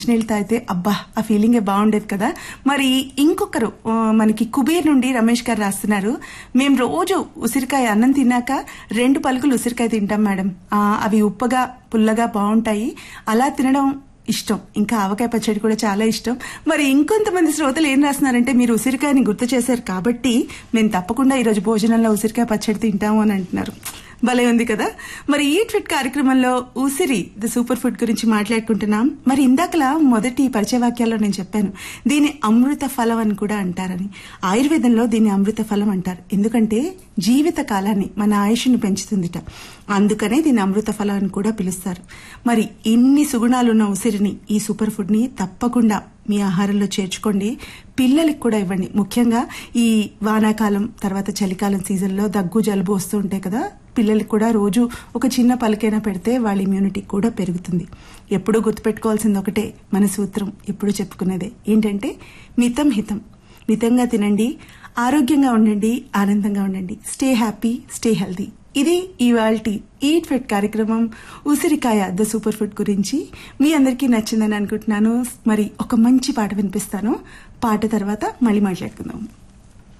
నీళ్ళు తాగితే అబ్బా ఆ ఫీలింగే బాగుండేది కదా మరి ఇంకొకరు ఆ, మనకి కుబేర్ నుండి రమేష్ గారు రాస్తున్నారు మేము రోజు ఉసిరికాయ అన్నం తిన్నాక రెండు పలుకులు ఉసిరికాయ తింటాం మేడం ఆ, అవి ఉప్పగా పుల్లగా బాగుంటాయి అలా తినడం ఇష్టం ఇంకా ఆవకాయ పచ్చడి కూడా చాలా ఇష్టం మరి ఇంకొంతమంది శ్రోతలు ఏం రాస్తున్నారంటే మీరు ఉసిరికాయని గుర్తు చేశారు కాబట్టి మేము తప్పకుండా ఈరోజు భోజనంలో ఉసిరికాయ పచ్చడి తింటాము అని అంటున్నారు భలే ఉంది కదా మరి ఈ ఫిట్ కార్యక్రమంలో ఉసిరి ద సూపర్ ఫుడ్ గురించి మాట్లాడుకుంటున్నాం మరి ఇందాకలా మొదటి పరిచయ వాక్యాల్లో నేను చెప్పాను దీని అమృత ఫలం అని కూడా అంటారని ఆయుర్వేదంలో దీన్ని అమృత ఫలం అంటారు ఎందుకంటే జీవిత కాలాన్ని మన ఆయుష్ని పెంచుతుందిట అందుకనే దీన్ని అమృత ఫలం అని కూడా పిలుస్తారు మరి ఇన్ని సుగుణాలున్న ఉసిరిని ఈ సూపర్ ఫుడ్ ని తప్పకుండా మీ ఆహారంలో చేర్చుకోండి పిల్లలకి కూడా ఇవ్వండి ముఖ్యంగా ఈ వానాకాలం తర్వాత చలికాలం సీజన్లో దగ్గు జలుబు వస్తూ ఉంటాయి కదా పిల్లలకి కూడా రోజు ఒక చిన్న పలకైనా పెడితే వాళ్ళ ఇమ్యూనిటీ కూడా పెరుగుతుంది ఎప్పుడూ గుర్తుపెట్టుకోవాల్సింది ఒకటే మన సూత్రం ఎప్పుడు చెప్పుకునేదే ఏంటంటే మితం హితం మితంగా తినండి ఆరోగ్యంగా ఉండండి ఆనందంగా ఉండండి స్టే హ్యాపీ స్టే హెల్దీ ఇది ఇవాల్టి ఈట్ ఫిట్ కార్యక్రమం ఉసిరికాయ ద సూపర్ ఫుడ్ గురించి మీ అందరికీ నచ్చిందని అనుకుంటున్నాను మరి ఒక మంచి పాట వినిపిస్తాను పాట తర్వాత మళ్ళీ మాట్లాడుకుందాం